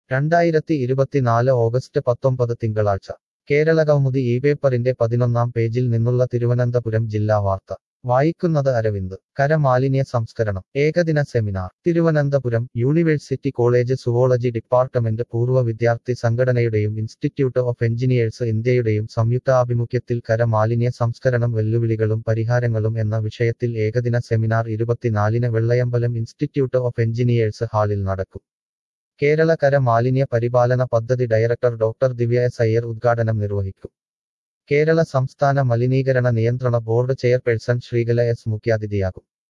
രണ്ടായിരത്തി ഇരുപത്തിനാല് ഓഗസ്റ്റ് പത്തൊമ്പത് തിങ്കളാഴ്ച കേരളകൗമുദി ഈ പേപ്പറിന്റെ പതിനൊന്നാം പേജിൽ നിന്നുള്ള തിരുവനന്തപുരം ജില്ലാ വാർത്ത വായിക്കുന്നത് അരവിന്ദ് കരമാലിന്യ സംസ്കരണം ഏകദിന seminar Thiruvananthapuram university college zoology department പൂർവ്വ വിദ്യാർത്ഥി സംഘടനയുടെയും ഇൻസ്റ്റിറ്റ്യൂട്ട് ഓഫ് എഞ്ചിനീയേഴ്സ് ഇന്ത്യയുടെയും സംയുക്താഭിമുഖ്യത്തിൽ കരമാലിന്യ സംസ്കരണം വെല്ലുവിളികളും പരിഹാരങ്ങളും എന്ന വിഷയത്തിൽ ഏകദിന സെമിനാർ ഇരുപത്തിനാലിന് വെള്ളയമ്പലം ഇൻസ്റ്റിറ്റ്യൂട്ട് ഓഫ് എഞ്ചിനീയേഴ്സ് ഹാളിൽ നടക്കും കേരള കര മാലിന്യ പരിപാലന പദ്ധതി director doctor Divya S Iyer ഉദ്ഘാടനം നിർവഹിക്കും കേരള സംസ്ഥാന മലിനീകരണ നിയന്ത്രണ ബോർഡ് ചെയർപേഴ്സൺ ശ്രീകല എസ് മുഖ്യാതിഥിയാകും